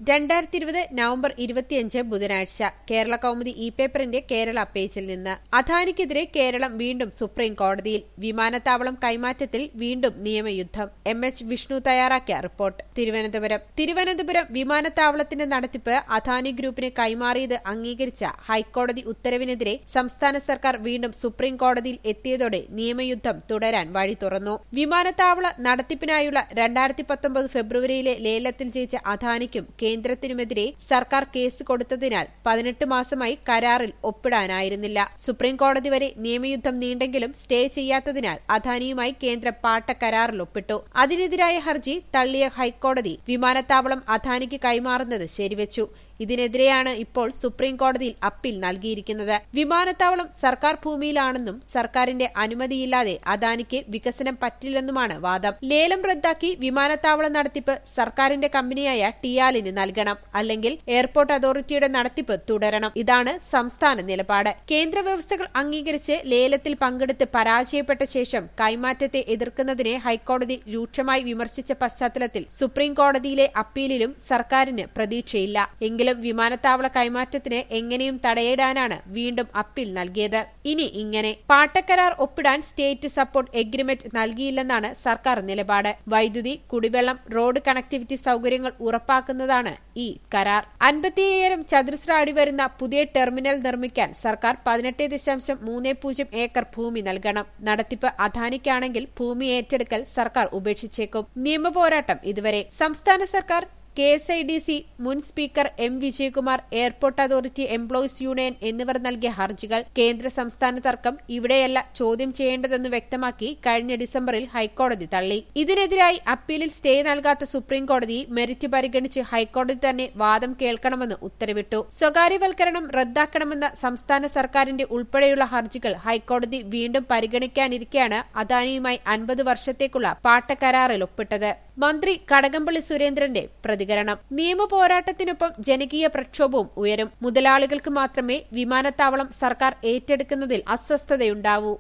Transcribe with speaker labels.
Speaker 1: രണ്ടായിരത്തി ഇരുപത് നവംബർ ഇരുപത്തിയഞ്ച് ബുധനാഴ്ച കേരള കൗമുദി ഇ പേപ്പറിന്റെ കേരള പേജിൽ നിന്ന് അദാനിക്കെതിരെ കേരളം വീണ്ടും സുപ്രീം കോടതിയിൽ വിമാനത്താവളം കൈമാറ്റത്തിൽ വീണ്ടും നിയമയുദ്ധം എം എച്ച് വിഷ്ണു തയ്യാറാക്കിയ റിപ്പോർട്ട് തിരുവനന്തപുരം തിരുവനന്തപുരം വിമാനത്താവളത്തിന്റെ നടത്തിപ്പ് അദാനി ഗ്രൂപ്പിന് കൈമാറിയത് അംഗീകരിച്ച ഹൈക്കോടതി ഉത്തരവിനെതിരെ സംസ്ഥാന സർക്കാർ വീണ്ടും സുപ്രീം കോടതിയിൽ എത്തിയതോടെ നിയമയുദ്ധം തുടരാൻ വഴി തുറന്നു വിമാനത്താവള നടത്തിപ്പിനായുള്ള രണ്ടായിരത്തി പത്തൊമ്പത് ഫെബ്രുവരിയിലെ ലേലത്തിൽ ജയിച്ച അദാനിക്കും കേന്ദ്രത്തിനുമെതിരെ സർക്കാർ കേസ് കൊടുത്തതിനാൽ പതിനെട്ട് മാസമായി കരാറിൽ ഒപ്പിടാനായിരുന്നില്ല സുപ്രീം കോടതി വരെ നിയമയുദ്ധം നീണ്ടെങ്കിലും സ്റ്റേ ചെയ്യാത്തതിനാൽ അദാനിയുമായി കേന്ദ്രം പാട്ട കരാറിൽ ഒപ്പിട്ടു അതിനെതിരായ ഹർജി തള്ളിയ ഹൈക്കോടതി വിമാനത്താവളം അദാനിക്ക് കൈമാറുന്നത് ശരിവച്ചു ഇതിനെതിരെയാണ് ഇപ്പോൾ സുപ്രീം കോടതിയിൽ അപ്പീൽ നൽകിയിരിക്കുന്നത് വിമാനത്താവളം സർക്കാർ ഭൂമിയിലാണെന്നും സർക്കാരിന്റെ അനുമതിയില്ലാതെ അദാനിക്ക് വികസനം പറ്റില്ലെന്നുമാണ് വാദം ലേലം റദ്ദാക്കി വിമാനത്താവളം നടത്തിപ്പ് സർക്കാരിന്റെ കമ്പനിയായ ടിയാലിന് നൽകണം അല്ലെങ്കിൽ എയർപോർട്ട് അതോറിറ്റിയുടെ നടത്തിപ്പ് തുടരണം ഇതാണ് സംസ്ഥാന നിലപാട് കേന്ദ്ര വ്യവസ്ഥകൾ അംഗീകരിച്ച് ലേലത്തിൽ പങ്കെടുത്ത് പരാജയപ്പെട്ട ശേഷം കൈമാറ്റത്തെ എതിർക്കുന്നതിനെ ഹൈക്കോടതി രൂക്ഷമായി വിമർശിച്ച പശ്ചാത്തലത്തിൽ സുപ്രീം കോടതിയിലെ അപ്പീലിലും സർക്കാരിന് പ്രതീക്ഷയില്ല എങ്കിലും വിമാനത്താവള കൈമാറ്റത്തിന് എങ്ങനെയും തടയിടാനാണ് വീണ്ടും അപ്പീൽ നൽകിയത് ഇനി ഇങ്ങനെ പാട്ടക്കരാർ ഒപ്പിടാൻ സ്റ്റേറ്റ് സപ്പോർട്ട് എഗ്രിമെന്റ് നൽകിയില്ലെന്നാണ് സർക്കാർ നിലപാട് വൈദ്യുതി കുടിവെള്ളം റോഡ് കണക്ടിവിറ്റി സൌകര്യങ്ങൾ ഉറപ്പാക്കുന്നതാണ് ഈ കരാർ അൻപത്തിയ്യായിരം ചതുരശ്ര അടി വരുന്ന പുതിയ ടെർമിനൽ നിർമ്മിക്കാൻ സർക്കാർ പതിനെട്ട് ദശാംശം മൂന്ന് പൂജ്യം ഏക്കർ ഭൂമി നൽകണം നടത്തിപ്പ് അദാനിക്കാണെങ്കിൽ ഭൂമി ഏറ്റെടുക്കൽ സർക്കാർ ഉപേക്ഷിച്ചേക്കും നിയമപോരാട്ടം ഇതുവരെ സംസ്ഥാന സർക്കാർ K S I D C മുൻ speaker M Vijayakumar airport authority employees union എന്നിവർ നൽകിയ ഹർജികൾ കേന്ദ്ര സംസ്ഥാന തർക്കം ഇവിടെയല്ല ചോദ്യം ചെയ്യേണ്ടതെന്ന് വ്യക്തമാക്കി കഴിഞ്ഞ ഡിസംബറിൽ ഹൈക്കോടതി തള്ളി ഇതിനെതിരായി അപ്പീലിൽ സ്റ്റേ നൽകാത്ത സുപ്രീം കോടതി മെറിറ്റ് പരിഗണിച്ച് ഹൈക്കോടതി തന്നെ വാദം കേൾക്കണമെന്ന് ഉത്തരവിട്ടു സ്വകാര്യവൽക്കരണം റദ്ദാക്കണമെന്ന സംസ്ഥാന സർക്കാരിന്റെ ഉൾപ്പെടെയുള്ള ഹർജികൾ ഹൈക്കോടതി വീണ്ടും പരിഗണിക്കാനിരിക്കെയാണ് അദാനിയുമായി അൻപത് വർഷത്തേക്കുള്ള പാട്ടക്കരാറിൽ ഒപ്പിട്ടത് മന്ത്രി കടകംപള്ളി സുരേന്ദ്രന്റെ പ്രതികരണം നിയമ പോരാട്ടത്തിനൊപ്പം ജനകീയ പ്രക്ഷോഭവും ഉയരും മുതലാളികൾക്ക് മാത്രമേ വിമാനത്താവളം സർക്കാർ ഏറ്റെടുക്കുന്നതിൽ അസ്വസ്ഥതയുണ്ടാവൂ